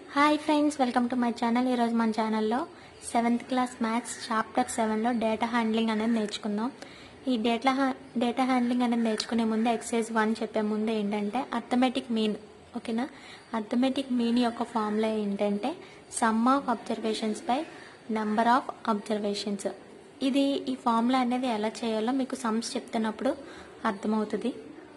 Hi friends welcome to my channel ఈరోజు మన ఛానల్లో సెవెంత్ క్లాస్ మ్యాథ్స్ చాప్టర్ సెవెన్లో డేటా హ్యాండ్లింగ్ అనేది నేర్చుకుందాం ఈ డేటా హ్యా డేటా హ్యాండ్లింగ్ అనేది నేర్చుకునే ముందు ఎక్సైజ్ వన్ చెప్పే ముందు ఏంటంటే అర్థమెటిక్ మీన్ ఓకేనా అర్థమెటిక్ మీన్ యొక్క ఫార్ములా ఏంటంటే sum of observations by number of observations ఇది ఈ ఫార్ములా అనేది ఎలా చేయాలో మీకు సమ్స్ చెప్తున్నప్పుడు అర్థమవుతుంది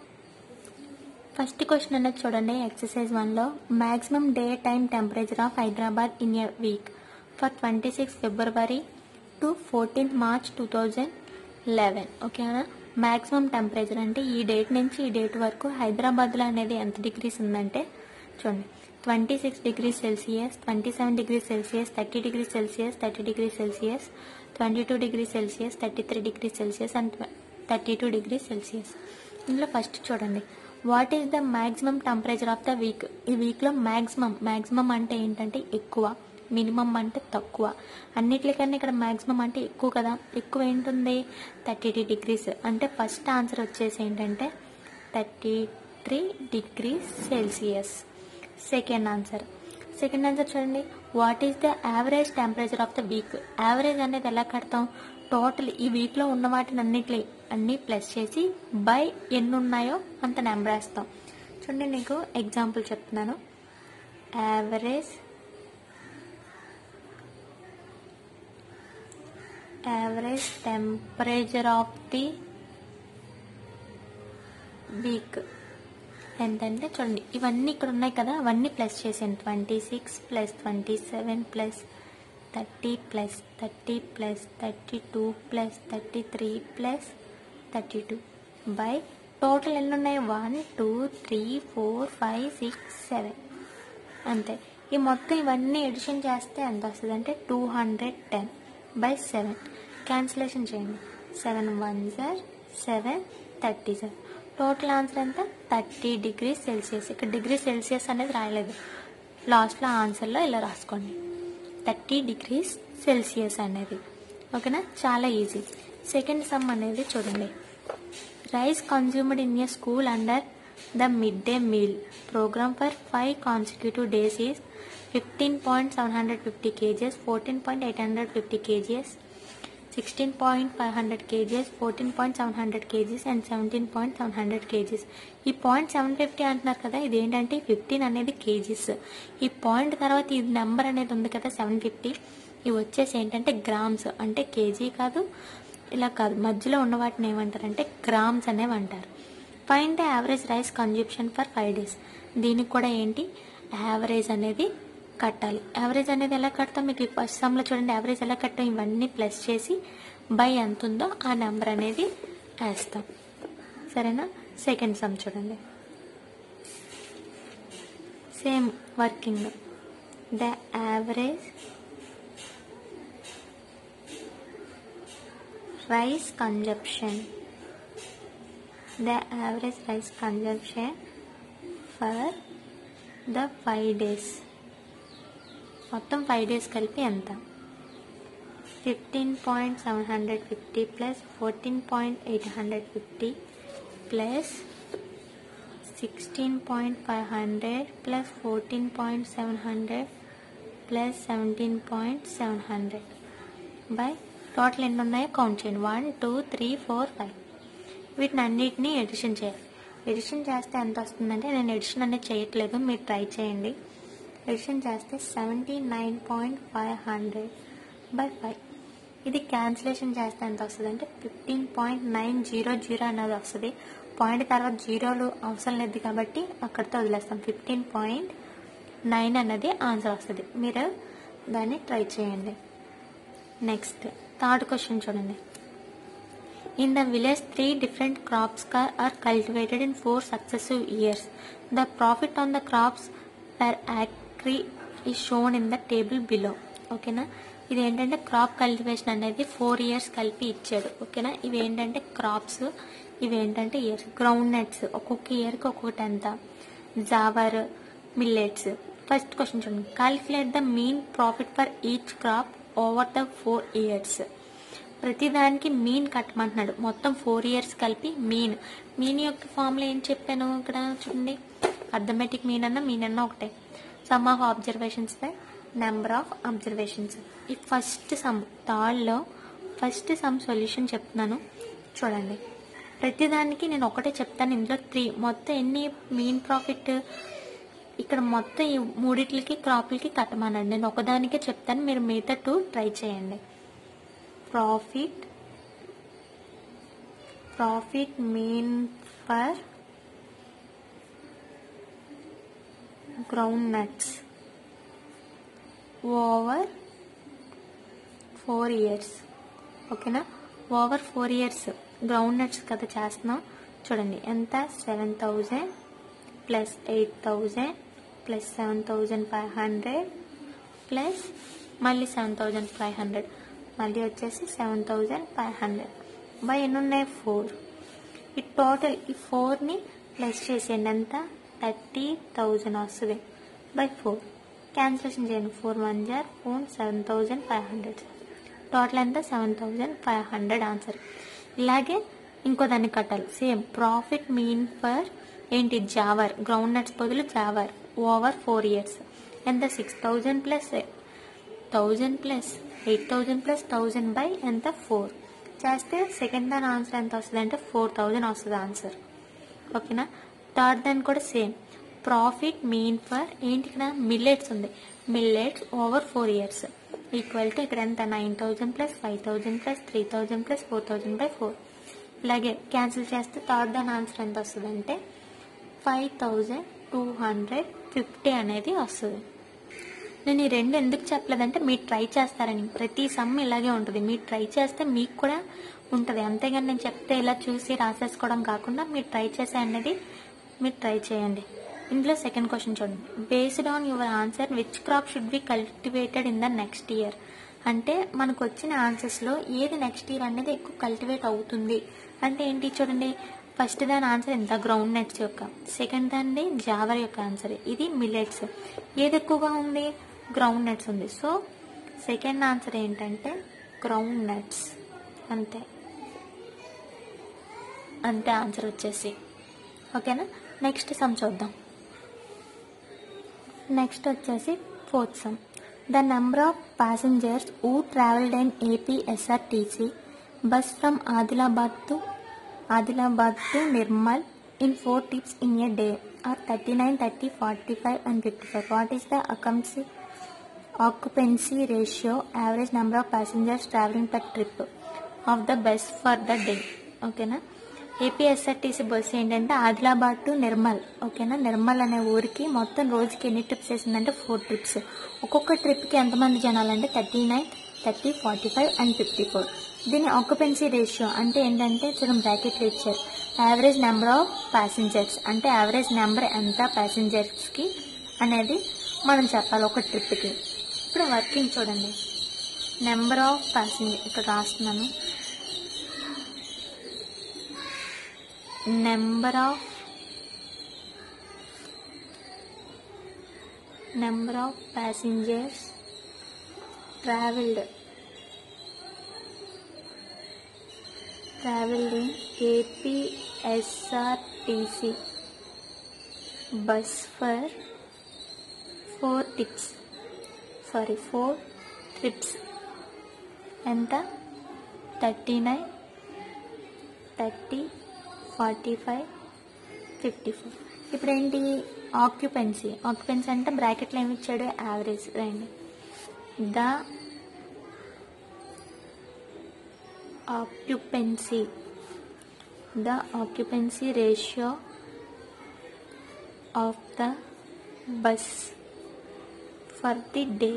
ఫస్ట్ క్వశ్చన్ అనేది చూడండి ఎక్సర్సైజ్ వన్లో maximum day time temperature of Hyderabad in a week for twenty six February to fourteenth March two thousand eleven ఓకేనా మ్యాక్సిమం టెంపరేచర్ అంటే ఈ డేట్ నుంచి ఈ డేట్ వరకు హైదరాబాద్లో అనేది ఎంత డిగ్రీస్ ఉందంటే చూడండి twenty six degree Celsius twenty seven degree Celsius thirty degree Celsius thirty degree Celsius twenty two degree Celsius thirty three degree Celsius and thirty two degree Celsius ఇందులో ఫస్ట్ చూడండి what is the maximum temperature of the week ఈ వీక్లో maximum maximum అంటే ఏంటంటే ఎక్కువ minimum అంటే తక్కువ అన్నిట్లకన్నా ఇక్కడ మ్యాక్సిమం అంటే ఎక్కువ కదా ఎక్కువ ఏంటుంది థర్టీ టూ డిగ్రీస్ అంటే ఫస్ట్ ఆన్సర్ వచ్చేసి ఏంటంటే thirty three degree Celsius second answer second answer చూడండి what is the average temperature of the week average అనేది ఎలా కడతాం టోటల్ ఈ వీక్లో ఉన్న వాటిని అన్నిటి అన్నీ ప్లస్ చేసి బై ఎన్ని ఉన్నాయో అంత నెంబర్ వేస్తాం చూడండి నీకు ఎగ్జాంపుల్ చెప్తున్నాను average average temperature of the week ఎంతంటే చూడండి ఇవన్నీ ఇక్కడ ఉన్నాయి కదా అవన్నీ ప్లస్ చేసాను twenty six plus twenty seven plus thirty plus thirty plus thirty two plus thirty three plus thirty two by total ఎన్ని ఉన్నాయి one two three four five six seven అంతే ఈ మొత్తం ఇవన్నీ ఎడిషన్ చేస్తే ఎంత వస్తుంది అంటే two hundred ten by seven cancellation చేయండి seven one sir seven thirty sir total answer ఎంత థర్టీ డిగ్రీ సెల్సియస్ ఇక్కడ డిగ్రీ సెల్సియస్ అనేది రాయలేదు లాస్ట్లో ఆన్సర్లో ఇలా రాసుకోండి థర్టీ డిగ్రీస్ సెల్సియస్ అనేది ఓకేనా చాలా ఈజీ సెకండ్ సమ్ అనేది చూడండి rice consumed in a school under the mid day meal programme for five consecutive days is fifteen point seven hundred fifty kgs fourteen point eight hundred fifty kgs sixteen point five hundred kgs fourteen point seven hundred kgs and seventeen point seven hundred kgs ఈ point seven fifty అంటున్నారు కదా ఇది ఏంటంటే fifteen అనేది kgs ఈ point తర్వాత ఈ number అనేది ఉంది కదా సెవెన్ ఫిఫ్టీ ఇవి వచ్చేసి ఏంటంటే గ్రామ్స్ అంటే కేజీ కాదు ఇలా కాదు మధ్యలో ఉన్న వాటిని ఏమంటారంటే గ్రామ్స్ అనేవి అంటారు find the average rice consumption for five days దీనికి కూడా ఏంటి యావరేజ్ అనేది కట్టాలి యావరేజ్ అనేది ఎలా కడతాం మీకు ఫస్ట్ సమ్లో చూడండి యావరేజ్ ఎలా కట్టాం ఇవన్నీ ప్లస్ చేసి బై ఎంత ఉందో ఆ నెంబర్ అనేది వేస్తాం సరేనా సెకండ్ సమ్ చూడండి same working the average rice consumption the average rice consumption for the five days మొత్తం ఫైవ్ డేస్ కలిపి ఎంత fifteen point seven hundred fifty plus fourteen point eight hundred fifty plus sixteen point five hundred plus fourteen point seven hundred plus seventeen point seven hundred by total ఎన్ని ఉన్నాయో count చేయండి one two three four five వీటిని అన్నిటినీ edition చేయాలి edition చేస్తే ఎంత వస్తుందంటే నేను ఎడిషన్ అనేది చేయట్లేదు మీరు ట్రై చేయండి ఎడిషన్ చేస్తే seventy nine point five hundred by five ఇది క్యాన్సిలేషన్ చేస్తే ఎంత వస్తుంది అంటే fifteen point nine zero zero అనేది వస్తుంది పాయింట్ తర్వాత జీరోలు అవసరం లేదు కాబట్టి అక్కడితో వదిలేస్తాం ఫిఫ్టీన్ పాయింట్ నైన్ అనేది ఆన్సర్ వస్తుంది మీరు దాన్ని ట్రై చేయండి నెక్స్ట్ థర్డ్ క్వశ్చన్ చూడండి in the village three different crops are cultivated in four successive years the profit on the crops per acre is shown in the table below ఓకేనా ఇది ఏంటంటే crop cultivation అనేది four years కలిపి ఇచ్చాడు ఓకేనా ఇవి ఏంటంటే క్రాప్స్ ఇవి ఏంటంటే ఇయర్స్ గ్రౌండ్ నట్స్ ఒక్కొక్క ఇయర్కి ఒక్కొక్కటి ఎంత జావర్ మిల్లెట్స్ ఫస్ట్ క్వశ్చన్ చూడండి calculate the mean profit for each crop over the four years ప్రతిదానికి మీన్ కట్టమంటున్నాడు మొత్తం ఫోర్ ఇయర్స్ కలిపి మీన్ మీన్ యొక్క ఫార్ములా ఏం చెప్పాను ఇక్కడ చూడండి అర్థమెటిక్ మీన్ అన్న మీన్ అన్న ఒకటే so sum of observations by number of observations ఈ ఫస్ట్ సమ్ థర్డ్లో ఫస్ట్ సమ్ సొల్యూషన్ చెప్తున్నాను చూడండి ప్రతిదానికి నేను ఒకటే చెప్తాను ఇందులో త్రీ మొత్తం ఎన్ని మెయిన్ ప్రాఫిట్ ఇక్కడ మొత్తం ఈ మూడిట్లకి క్రాప్లకి కట్టమనండి నేను ఒకదానికే చెప్తాను మీరు మిగతా టూ ట్రై చేయండి profit profit mean for groundnuts over four years ఓకేనా over four years groundnuts కదా చేస్తున్నాం చూడండి ఎంత seven thousand plus eight thousand plus seven thousand five hundred plus మళ్ళీ సెవెన్ థౌజండ్ ఫైవ్ హండ్రెడ్ మళ్ళీ వచ్చేసి seven thousand five hundred by ఎన్ని ఉన్నాయి ఫోర్ ఈ టోటల్ ఈ ఫోర్ని ప్లస్ చేసేయండి ఎంత థర్టీ థౌజండ్ వస్తుంది బై ఫోర్ క్యాన్సిలేషన్ చేయండి ఫోర్ వన్ జార్ four seven thousand five hundred total ఎంత seven thousand five hundred answer ఇలాగే ఇంకో దాన్ని కట్టాలి సేమ్ ప్రాఫిట్ మీన్ ఫర్ ఏంటి జావర్ గ్రౌండ్ నట్స్ బదులు జావర్ ఓవర్ ఫోర్ ఇయర్స్ ఎంత six thousand plus thousand plus eight thousand plus thousand by ఎంత ఫోర్ చేస్తే సెకండ్ దాని ఆన్సర్ ఎంత వస్తుంది అంటే ఫోర్ థౌజండ్ వస్తుంది ఆన్సర్ ఓకేనా థర్డ్ దాని కూడా సేమ్ ప్రాఫిట్ మీన్ ఫర్ ఏంటి ఇక్కడ మిల్లెట్స్ ఉంది millets over four years equal to ఇక్కడ ఎంత nine thousand plus five thousand plus three thousand plus four thousand by four ఇలాగే క్యాన్సిల్ చేస్తే థర్డ్ దాని ఆన్సర్ ఎంత వస్తుంది అంటే five thousand two hundred fifty అనేది వస్తుంది నేను ఈ రెండు ఎందుకు చెప్పలేదంటే మీరు ట్రై చేస్తారని ప్రతి సమ్ ఇలాగే ఉంటుంది మీరు ట్రై చేస్తే మీకు కూడా ఉంటుంది అంతేగాని నేను చెప్తే ఇలా చూసి రాసేసుకోవడం కాకుండా మీరు ట్రై చేసే అనేది మీరు ట్రై చేయండి ఇందులో సెకండ్ క్వశ్చన్ చూడండి based on your answer which crop should be cultivated in the next year అంటే మనకు వచ్చిన ఆన్సర్స్లో ఏది నెక్స్ట్ ఇయర్ అనేది ఎక్కువ కల్టివేట్ అవుతుంది అంటే ఏంటి చూడండి ఫస్ట్ దాని ఆన్సర్ ఎంత గ్రౌండ్ నట్స్ యొక్క సెకండ్ దాన్ని జావర్ యొక్క ఆన్సర్ ఇది మిల్లెట్స్ ఏది ఎక్కువగా ఉంది గ్రౌండ్ నట్స్ ఉంది సో సెకండ్ ఆన్సర్ ఏంటంటే గ్రౌండ్ నట్స్ అంతే అంతే ఆన్సర్ వచ్చేసి ఓకేనా నెక్స్ట్ సమ్ చూద్దాం నెక్స్ట్ వచ్చేసి fourth sum the number of passengers who travelled in AP SRTC bus from Adilabad to Adilabad to Nirmal in four tips in a day are thirty nine thirty forty five and fifty five what is the occupancy occupancy ratio average number of passengers traveling per trip of the bus for the day ఓకేనా APSRTC bus ఏంటంటే Adilabad to Nirmal ఓకేనా నిర్మల్ అనే ఊరికి మొత్తం రోజుకి ఎన్ని trips వేసిందంటే four trips ఒక్కొక్క ట్రిప్కి ఎంతమంది జనాలు అంటే thirty nine thirty forty five and fifty four దీని ఆక్యుపెన్సీ రేషియో అంటే ఏంటంటే చూడండి బ్రాకెట్లు ఇచ్చారు యావరేజ్ నెంబర్ ఆఫ్ ప్యాసింజర్స్ అంటే యావరేజ్ నెంబర్ ఎంత ప్యాసింజర్స్కి అనేది మనం చెప్పాలి ఒక ట్రిప్కి ఇప్పుడు వర్కింగ్ చూడండి నెంబర్ ఆఫ్ ప్యాసింజర్ ఇక్కడ రాస్తున్నాను number of number of passengers travelled travelled in APSRTC bus for four tips sorry four trips ఎంత thirty nine thirty forty five fifty four ఇప్పుడు ఏంటి ఆక్యుపెన్సీ ఆక్యుపెన్సీ అంటే బ్రాకెట్లో ఏమి ఇచ్చాడు యావరేజ్ రండి the occupancy the occupancy ratio of the bus for the day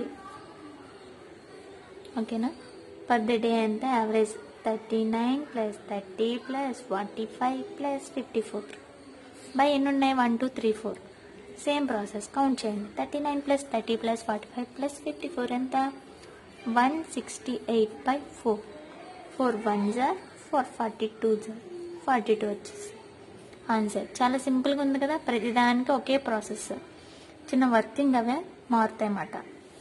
ఓకేనా per the day అంటే average thirty nine plus thirty plus forty five plus fifty four by ఎన్ని ఉన్నాయి one two three four same process count చేయండి thirty nine plus thirty plus forty five plus fifty four ఎంత one sixty eight by four four one జార్ four forty two జార్ forty two వచ్చేసి answer చాలా సింపుల్గా ఉంది కదా ప్రతిదానికి ఒకే ప్రాసెస్ చిన్న వర్కింగ్ అవే మారుతాయి అన్నమాట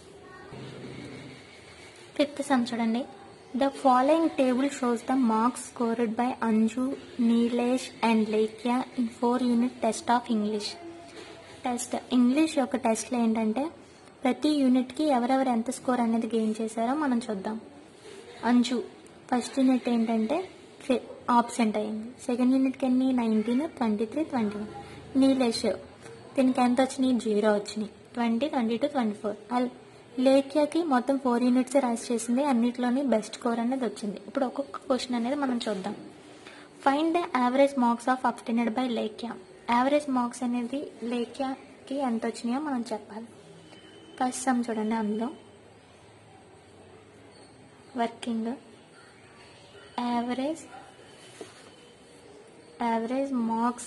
ఫిఫ్త్ సమ్ చూడండి the following table shows the marks scored by Anju Nilesh and Lekhya in four unit test of English test English యొక్క టెస్ట్లో ఏంటంటే ప్రతి యూనిట్కి ఎవరెవరు ఎంత స్కోర్ అనేది గెయిన్ చేశారో మనం చూద్దాం అంజు ఫస్ట్ యూనిట్ ఏంటంటే ఆబ్సెంట్ అయింది సెకండ్ యూనిట్కి ఎన్ని nineteen twenty three twenty one Nilesh దీనికి ఎంత వచ్చినాయి జీరో వచ్చినాయి twenty twenty two twenty four లేఖ్యకి మొత్తం ఫోర్ యూనిట్స్ రాసి చేసింది అన్నిట్లోని బెస్ట్ స్కోర్ అనేది వచ్చింది ఇప్పుడు ఒక్కొక్క క్వశ్చన్ అనేది మనం చూద్దాం find the average marks of obtained by Lekhya average marks అనేది లేఖ్యకి ఎంత వచ్చినాయో మనం చెప్పాలి ఫస్ట్ సమ్ చూడండి అందులో working average average marks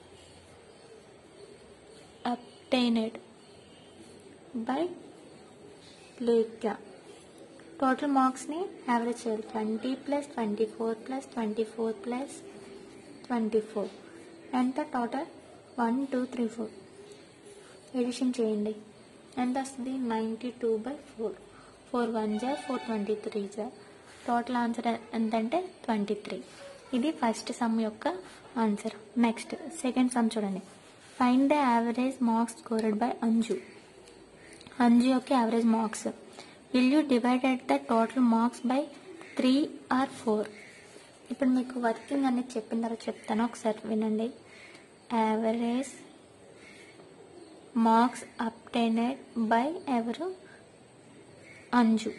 obtained by Lekhya total మార్క్స్ని యావరేజ్ చేయాలి twenty plus twenty four plus twenty four plus twenty four ఎంత total one two three four addition చేయండి ఎంత వస్తుంది ninety two by four four one జా four twenty three జా total answer ఎంతంటే twenty three ఇది ఫస్ట్ సమ్ యొక్క answer next second sum చూడండి find the average marks scored by Anju Anju యొక్క average marks will you divided the total marks by three or four ఇప్పుడు మీకు working అనేది చెప్పిన తర్వాత చెప్తాను ఒకసారి వినండి యావరేజ్ మార్క్స్ అప్టైనెడ్ బై ఎవరు అంజు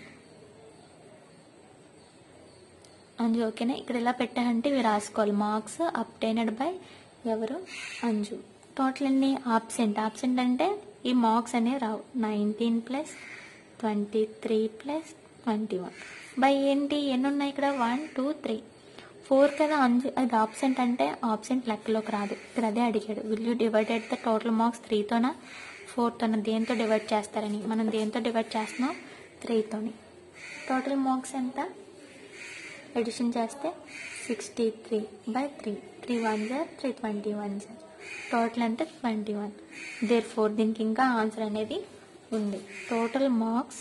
అంజు ఓకేనా ఇక్కడ ఇలా పెట్టారంటే ఇవి రాసుకోవాలి మార్క్స్ అప్టైనెడ్ బై ఎవరు అంజు టోటల్ ఎన్ని ఆబ్సెంట్ ఆబ్సెంట్ అంటే ఈ మార్క్స్ అనేవి రావు nineteen plus twenty three plus twenty one by ఏంటి ఎన్ని ఉన్నాయి ఇక్కడ వన్ టూ త్రీ ఫోర్ కదా అంజు అది ఆబ్సెంట్ అంటే ఆబ్సెంట్ లెక్కలోకి రాదు ఇక్కడ అదే అడిగాడు will you divided the total marks త్రీతోనా ఫోర్తోనా దేంతో డివైడ్ చేస్తారని మనం దేంతో డివైడ్ చేస్తున్నాం త్రీతోని టోటల్ మార్క్స్ ఎంత ఎడిషన్ చేస్తే sixty three by three three one జార్ త్రీ ట్వంటీ వన్ జార్ టోటల్ అంటే ట్వంటీ వన్ దేర్ ఫోర్ దీనికి ఇంకా ఆన్సర్ అనేది ఉంది total marks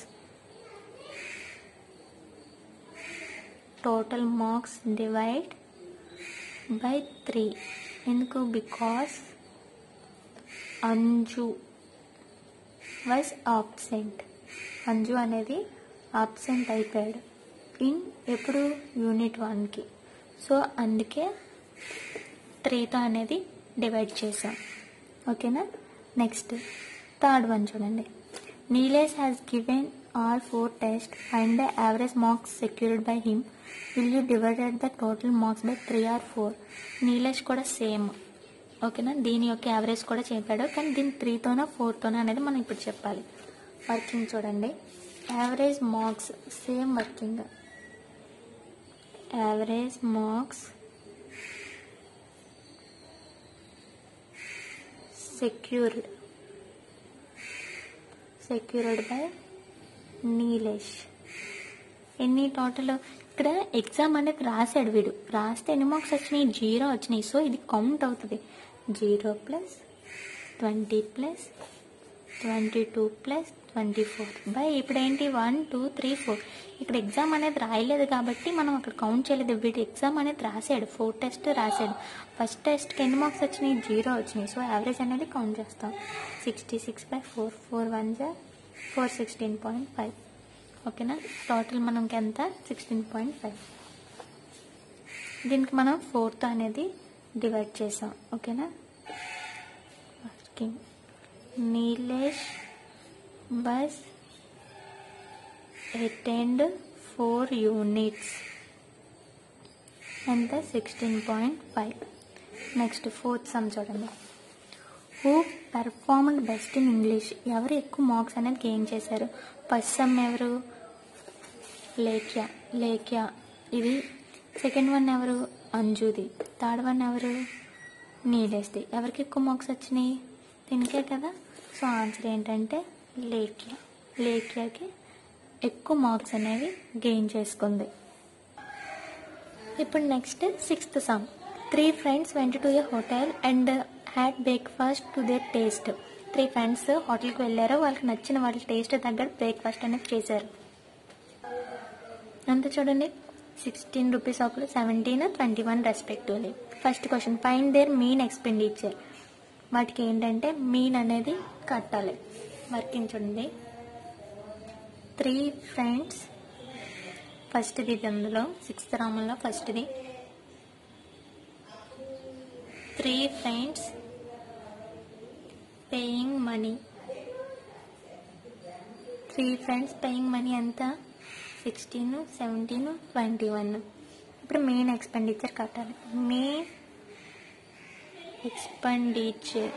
total marks divide by three ఎందుకు because Anju was absent Anju అనేది ఆబ్సెంట్ అయిపోయాడు ఇన్ ఎప్పుడు యూనిట్ వన్కి సో అందుకే త్రీతో అనేది డివైడ్ చేసాం ఓకేనా నెక్స్ట్ థర్డ్ వన్ చూడండి Nilesh has given all four test find the average marks secured by him will you divided the total marks by three or four Nilesh కూడా సేమ్ ఓకేనా దీని యొక్క యావరేజ్ కూడా చెప్పాడు కానీ దీని త్రీతోనా ఫోర్తోనా అనేది మనం ఇప్పుడు చెప్పాలి వర్కింగ్ చూడండి average marks same working average marks secured secured by Nilesh ఎన్ని టోటల్ ఇక్కడ ఎగ్జామ్ అనేది రాశాడు వీడు రాస్తే ఎన్ని మార్క్స్ వచ్చినాయి జీరో వచ్చినాయి సో ఇది కౌంట్ అవుతుంది zero plus twenty plus twenty two plus twenty four by ఇప్పుడు ఏంటి వన్ టూ త్రీ ఫోర్ ఇక్కడ ఎగ్జామ్ అనేది రాయలేదు కాబట్టి మనం అక్కడ కౌంట్ చేయలేదు వీడు ఎగ్జామ్ అనేది రాశాడు ఫోర్ టెస్ట్ రాశాడు ఫస్ట్ టెస్ట్కి ఎన్ని మార్క్స్ వచ్చినాయి జీరో వచ్చినాయి సో యావరేజ్ అనేది కౌంట్ చేస్తాం sixty six by four four one జా ఫోర్ సిక్స్టీన్ పాయింట్ ఫైవ్ ఓకేనా టోటల్ మనకి ఎంత సిక్స్టీన్ పాయింట్ ఫైవ్ దీనికి మనం ఫోర్త్ అనేది డివైడ్ చేసాం ఓకేనా working Nilesh has attend four units ఎంత sixteen point five next fourth sum చూడండి who performed best in English ఎవరు ఎక్కువ మార్క్స్ అనేది గెయిన్ చేశారు ఫస్ట్ సమ్ ఎవరు లేఖ్య లేఖ్య ఇది సెకండ్ వన్ ఎవరు అంజుది థర్డ్ వన్ ఎవరు నీలేష్ది ఎవరికి ఎక్కువ మార్క్స్ వచ్చినాయి దీనికే కదా సో ఆన్సర్ ఏంటంటే లేఖ్య లేఖ్యకి ఎక్కువ మార్క్స్ అనేవి గెయిన్ చేసుకుంది ఇప్పుడు next sixth sum three friends went to a hotel and had breakfast to their taste three friends హోటల్కి వెళ్ళారు వాళ్ళకి నచ్చిన వాళ్ళ టేస్ట్ తగ్గట్టు బ్రేక్ఫాస్ట్ అనేది చేశారు అంత చూడండి సిక్స్టీన్ రూపీస్ ఒకరు seventeen twenty one respectively first question find their mean expenditure వాటికి ఏంటంటే మీన్ అనేది కట్టాలి వర్కింగ్ చూడండి త్రీ ఫ్రెండ్స్ ఫస్ట్ది ఇది అందులో సిక్స్త్ రామంలో ఫస్ట్ది three friends paying money three friends paying money ఎంత సిక్స్టీన్ సెవెంటీన్ ట్వంటీ వన్ ఇప్పుడు మెయిన్ ఎక్స్పెండిచర్ కట్టాలి మెయిన్ ఎక్స్పెండిచర్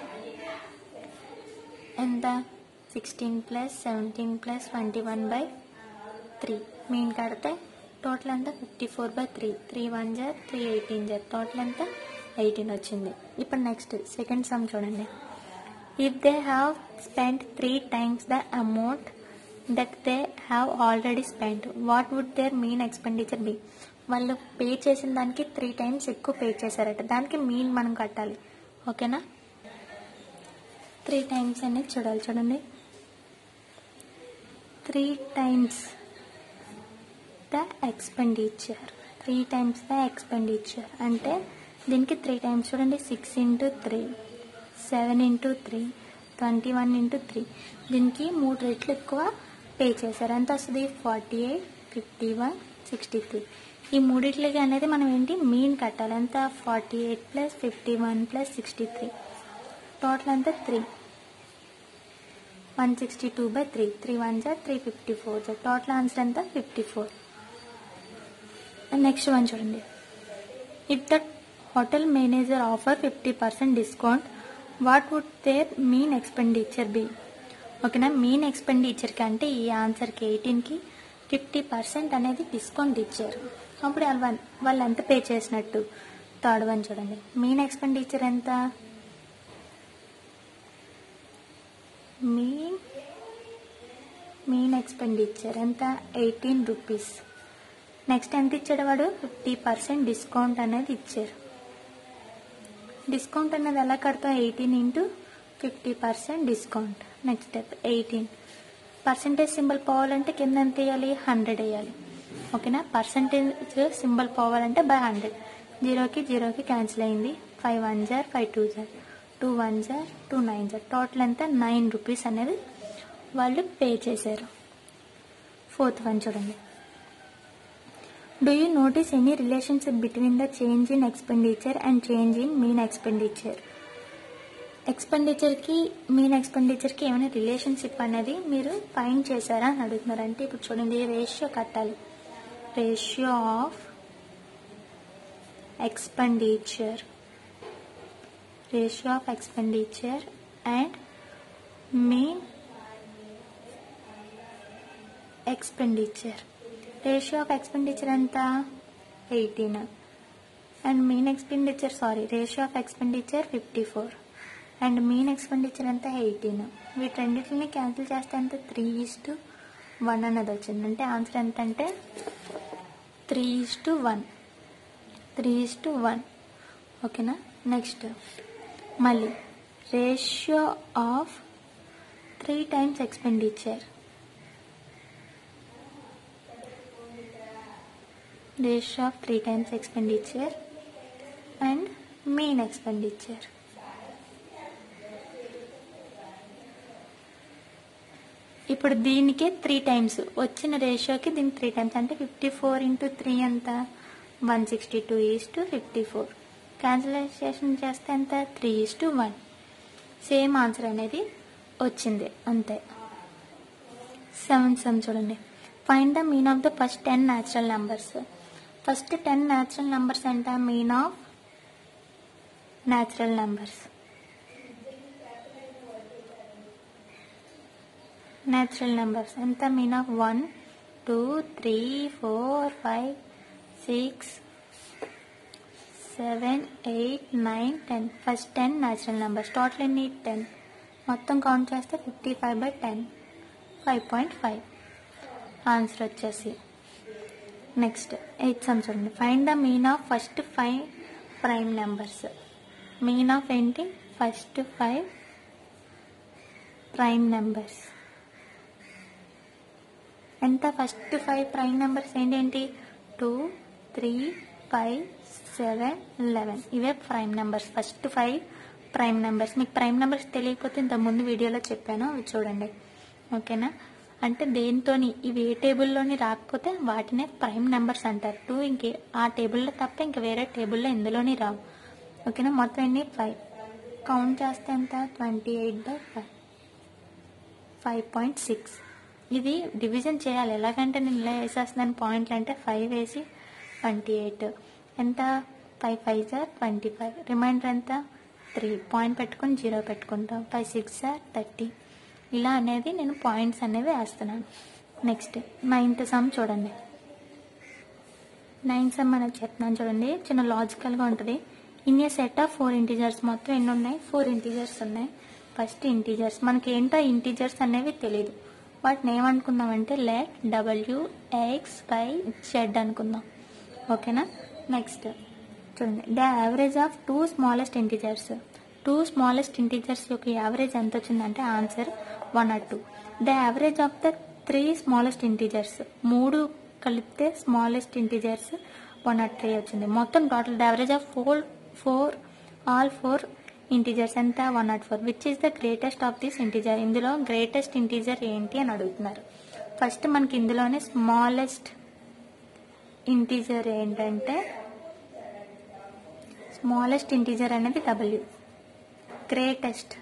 ఎంత sixteen plus seventeen plus twenty one by three mean కడితే టోటల్ ఎంత fifty four by three three one జార్ three eighteen జార్ total ఎంత eighteen వచ్చింది ఇప్పుడు నెక్స్ట్ సెకండ్ సమ్ చూడండి if they have spend three times the amount that they have already spend what would there mean expenditure be వాళ్ళు pay చేసిన దానికి three times ఎక్కువ పే చేశారట దానికి మీన్ మనం కట్టాలి ఓకేనా త్రీ టైమ్స్ అనేది చూడాలి చూడండి three times the expenditure three times the expenditure అంటే దీనికి త్రీ టైమ్స్ చూడండి six into three seven into three twenty one into three దీనికి మూడు రెట్లు ఎక్కువ పే చేశారు ఎంత వస్తుంది forty eight fifty one sixty three ఈ మూడిట్లకి అనేది మనం ఏంటి మీన్ కట్టాలి ఎంత forty eight plus fifty one plus sixty three total ఎంత three one sixty two by three three one జా త్రీ ఫిఫ్టీ ఫోర్ జా టోటల్ ఆన్సర్ ఎంత ఫిఫ్టీ ఫోర్ నెక్స్ట్ వన్ చూడండి if the hotel manager offer fifty percent discount what would there mean expenditure be ఓకేనా mean ఎక్స్పెండిచర్కి అంటే ఈ ఆన్సర్కి ఎయిటీన్కి ఫిఫ్టీ పర్సెంట్ అనేది డిస్కౌంట్ ఇచ్చారు అప్పుడు వాళ్ళు వాళ్ళు ఎంత పే చేసినట్టు థర్డ్ వన్ చూడండి మీన్ ఎక్స్పెండిచర్ ఎంత మీన్ మీన్ ఎక్స్పెండిచర్ ఎంత ఎయిటీన్ రూపీస్ నెక్స్ట్ ఎంత ఇచ్చాడు వాడు ఫిఫ్టీ పర్సెంట్ డిస్కౌంట్ అనేది ఇచ్చారు డిస్కౌంట్ అనేది ఎలా కడతాం eighteen into fifty percent discount next step eighteen percentage symbol పోవాలంటే కింద ఎంత వేయాలి హండ్రెడ్ వేయాలి ఓకేనా పర్సంటేజ్ సింబల్ పోవాలంటే బై హండ్రెడ్ జీరోకి జీరోకి క్యాన్సిల్ అయింది ఫైవ్ వన్ జార్ ఫైవ్ టూ జార్ టూ వన్ జార్ టూ నైన్ జార్ టోటల్ ఎంత నైన్ రూపీస్ అనేది వాళ్ళు పే చేశారు ఫోర్త్ వన్ చూడండి do you notice any relationship between the change in expenditure and change in mean expenditure ఎక్స్పెండిచర్కి మీన్ ఎక్స్పెండిచర్కి ఏమైనా రిలేషన్షిప్ అనేది మీరు ఫైండ్ చేశారా అని అడుగుతున్నారు అంటే ఇప్పుడు చూడండి రేషియో కట్టాలి ratio of expenditure ratio of expenditure and mean expenditure ratio of expenditure ఎంత eighteen and mean expenditure sorry ratio of expenditure fifty four and mean expenditure ఎంత ఎయిటీన్ వీటన్నిటిని క్యాన్సిల్ చేస్తే ఎంత త్రీ ఈస్ టు వన్ అన్నది వచ్చింది అంటే answer ఎంత అంటే three is to one three is to one ఓకేనా నెక్స్ట్ మళ్ళీ ratio of three times expenditure ratio of three times expenditure and mean expenditure. ఇప్పుడు దీనికే త్రీ టైమ్స్ వచ్చిన రేషియోకి దీనికి త్రీ టైమ్స్ అంటే ఫిఫ్టీ ఫోర్ ఇంటూ త్రీ ఎంత one sixty two is to fifty four cancellation చేస్తే ఎంత three is to one same answer అనేది వచ్చింది అంతే సెవెన్ సమ్ చూడండి find the mean of the first ten natural numbers first ten natural numbers ఎంత mean of natural numbers natural numbers ఎంత mean of one two three four five six seven eight nine ten first ten natural numbers total ఎన్ని ten మొత్తం count చేస్తే fifty five by ten five point five answer వచ్చేసి next eighth sum చూడండి find the mean of first five prime numbers mean of ఏంటి first five prime numbers ఎంత first five prime numbers ఏంటేంటి two three five seven eleven ఇవే prime numbers first five prime numbers మీకు prime numbers తెలియకపోతే ఇంతకుముందు వీడియోలో చెప్పాను అవి చూడండి ఓకేనా అంటే దేనితోని ఇవి ఏ టేబుల్లోని రాకపోతే వాటినే ప్రైమ్ నెంబర్స్ అంటారు టూ ఇంకే ఆ టేబుల్లో తప్ప ఇంకా వేరే టేబుల్లో ఇందులోని రావు ఓకేనా మొత్తం ఎన్ని ఫైవ్ కౌంట్ చేస్తే ఎంత twenty eight by five five point six ఇది డివిజన్ చేయాలి ఎలాగంటే నేను ఇలా వేసేస్తున్నాను పాయింట్లు అంటే ఫైవ్ వేసి ట్వంటీ ఎయిట్ ఎంత five five sir twenty five remainder ఎంత త్రీ పాయింట్ పెట్టుకొని జీరో పెట్టుకుంటాం ఫైవ్ సిక్స్ సార్ థర్టీ ఇలా అనేది నేను పాయింట్స్ అనేవి వేస్తున్నాను నెక్స్ట్ నైన్త్ సమ్ చూడండి నైన్ సమ్ అనేది చెప్తున్నాను చూడండి చిన్న లాజికల్గా ఉంటుంది in a set of four integers మొత్తం ఎన్ని ఉన్నాయి ఫోర్ ఇంటీజర్స్ ఉన్నాయి ఫస్ట్ ఇంటీజర్స్ మనకి ఏంటో ఇంటీజర్స్ అనేవి తెలియదు వాటిని ఏమనుకుందామంటే let W X Y Z అనుకుందాం ఓకేనా నెక్స్ట్ చూడండి the average of two smallest integers two smallest integers యొక్క యావరేజ్ ఎంత వచ్చిందంటే answer one or two the average of the three smallest integers మూడు కలిపితే smallest integers one naught three వచ్చింది మొత్తం total the average of four four all four integers ఎంత one naught four which is the greatest of this integer ఇందులో greatest integer ఏంటి అని అడుగుతున్నారు first మనకి ఇందులోనే స్మాలెస్ట్ ఇంటీజర్ ఏంటంటే స్మాలెస్ట్ ఇంటీజర్ అనేది డబ్ల్యూ గ్రేటెస్ట్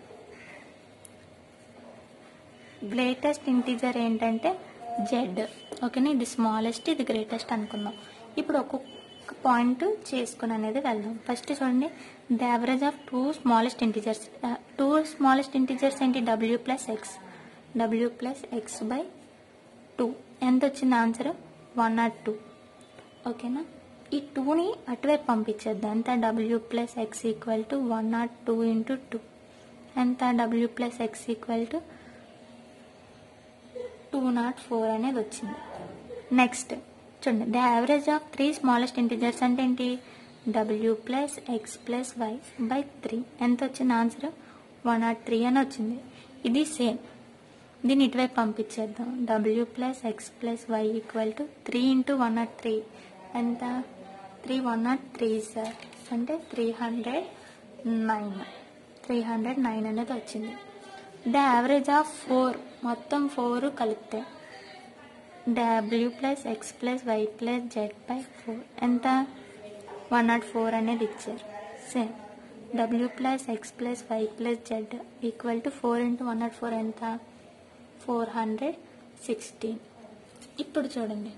గ్రేటెస్ట్ ఇంటీజర్ ఏంటంటే జెడ్ ఓకేనా ఇది స్మాలెస్ట్ ఇది గ్రేటెస్ట్ అనుకుందాం ఇప్పుడు ఒక్కొక్క పాయింట్ చేసుకుని అనేది వెళ్దాం ఫస్ట్ చూడండి the average of two smallest integers two smallest integers ఏంటి W plus X W plus X by two ఎంత వచ్చింది ఆన్సర్ వన్ నాట్ టూ ఓకేనా ఈ టూని అటువైపు పంపించేద్దాం ఎంత W plus X equal to one naught two into two ఎంత W plus X equal to two naught four అనేది వచ్చింది నెక్స్ట్ చూడండి the average of three smallest integers అంటే ఏంటి W plus X plus Y by three ఎంత వచ్చింది answer one naught three అని వచ్చింది ఇది సేమ్ దీన్ని ఇటువైపు పంపించేద్దాం W plus X plus Y equal to three into one naught three ఎంత three one naught three sir అంటే three hundred nine three hundred nine అనేది వచ్చింది ద యావరేజ్ ఆఫ్ ఫోర్ మొత్తం ఫోర్ కలిపితే W plus X plus Y plus Z by four ఎంత one naught four అనేది ఇచ్చారు same W plus X plus Y plus Z equal to four into one naught four ఎంత four hundred sixteen ఇప్పుడు చూడండి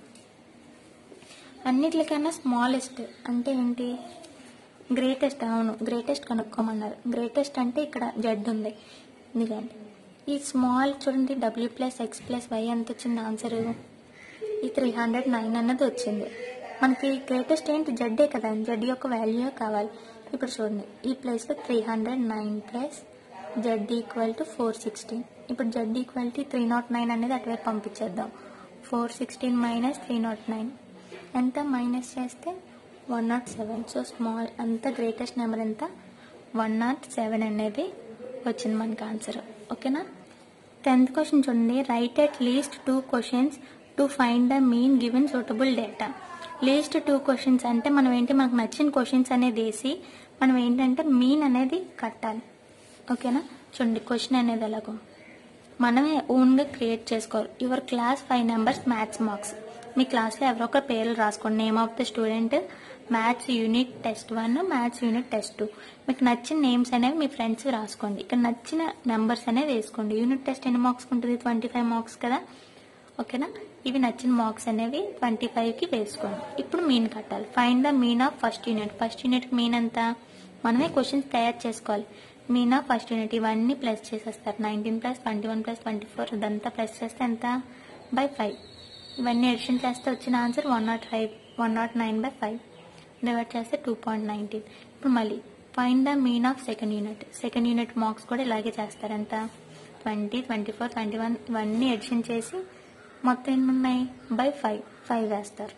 అన్నిటికన్నా స్మాలెస్ట్ అంటే ఏంటి greatest అవును గ్రేటెస్ట్ కనుక్కోమన్నారు గ్రేటెస్ట్ అంటే ఇక్కడ జెడ్ ఉంది ఎందుకంటే ఈ స్మాల్ చూడండి W plus X plus Y ఎంత వచ్చింది ఆన్సర్ ఈ త్రీ హండ్రెడ్ నైన్ అన్నది వచ్చింది మనకి గ్రేటెస్ట్ ఏంటి జడ్డే కదా జడ్ యొక్క వాల్యూ కావాలి ఇప్పుడు చూడండి ఈ ప్లేస్లో three hundred nine plus Z equal to four sixteen ఇప్పుడు Z equal to three naught nine అనేది అటువైపు పంపించేద్దాం four sixteen minus three naught nine ఎంత మైనస్ చేస్తే one naught seven so small అంత గ్రేటెస్ట్ నెంబర్ ఎంత వన్ నాట్ సెవెన్ అనేది వచ్చింది మనకి ఆన్సర్ ఓకేనా టెన్త్ క్వశ్చన్ చూడండి write at least two questions to find the mean given suitable data least two questions అంటే మనం ఏంటి మనకు నచ్చిన క్వశ్చన్స్ అనేది వేసి మనం ఏంటంటే మీన్ అనేది కట్టాలి ఓకేనా చూడండి క్వశ్చన్ అనేది ఎలాగో మనమే ఓన్గా క్రియేట్ చేసుకోవాలి your class five numbers maths marks మీ క్లాస్లో ఎవరో ఒక పేర్లు రాసుకోండి name of the student maths unit test one maths unit test two మీకు నచ్చిన నేమ్స్ అనేవి మీ ఫ్రెండ్స్ రాసుకోండి ఇక్కడ నచ్చిన నెంబర్స్ అనేవి వేసుకోండి యూనిట్ టెస్ట్ ఎన్ని మార్క్స్ ఉంటుంది ట్వంటీ ఫైవ్ మార్క్స్ కదా ఓకేనా ఇవి నచ్చిన మార్క్స్ అనేవి ట్వంటీ ఫైవ్కి వేసుకోండి ఇప్పుడు మీన్ కట్టాలి find the mean of first unit first unit mean ఎంత మనమే క్వశ్చన్స్ తయారు చేసుకోవాలి మీన్ ఆఫ్ ఫస్ట్ యూనిట్ ఇవన్నీ ప్లస్ చేసేస్తారు nineteen plus twenty one plus twenty four ఇదంతా ప్లస్ చేస్తే ఎంత బై ఫైవ్ ఇవన్నీ ఎడిషన్ చేస్తే వచ్చిన answer one naught five one naught nine by five divide చేస్తే టూ పాయింట్ నైన్టీన్ ఇప్పుడు మళ్ళీ find the mean of second unit second unit marks కూడా ఇలాగే చేస్తారు ఎంత twenty twenty four twenty one ఇవన్నీ ఎడిషన్ చేసి మొత్తం ఎన్ని ఉన్నాయి బై ఫైవ్ ఫైవ్ వేస్తారు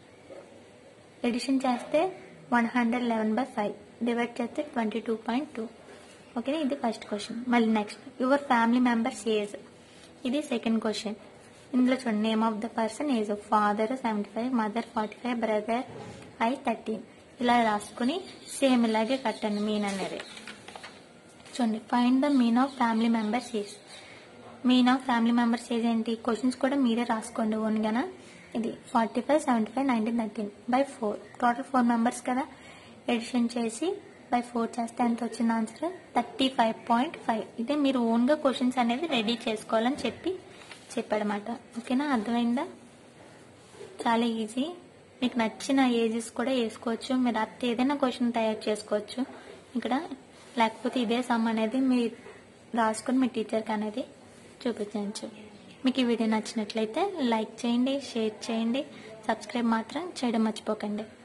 ఎడిషన్ చేస్తే one hundred eleven by five divide చేస్తే ట్వంటీ టూ పాయింట్ టూ ఓకేనా ఇది ఫస్ట్ క్వశ్చన్ మళ్ళీ next your family members age ఇది సెకండ్ క్వశ్చన్ ఇందులో చూడండి name of the person age father seventy five mother forty five brother I thirteen ఇలా రాసుకుని same ఇలాగే కట్టండి మీన్ అనేది చూడండి find the mean of family members is mean of family members age ఏంటి క్వశ్చన్స్ కూడా మీరే రాసుకోండి ఓన్గానా ఇది forty five seventy five nineteen thirteen by four total four members కదా ఎడిషన్ చేసి బై ఫోర్ చేస్తే ఎంత వచ్చింది answer thirty five point five ఇదే మీరు ఓన్గా క్వశ్చన్స్ అనేది రెడీ చేసుకోవాలని చెప్పి చెప్పాడనమాట ఓకేనా అర్థమైందా చాలా ఈజీ మీకు నచ్చిన ఏజెస్ కూడా వేసుకోవచ్చు మీరు అత్త ఏదైనా క్వశ్చన్ తయారు చేసుకోవచ్చు ఇక్కడ లేకపోతే ఇదే సమ్ అనేది మీరు రాసుకొని మీ టీచర్కి అనేది చూపించవచ్చు మీకు ఈ వీడియో నచ్చినట్లయితే లైక్ చేయండి షేర్ చేయండి సబ్స్క్రైబ్ మాత్రం చేయడం మర్చిపోకండి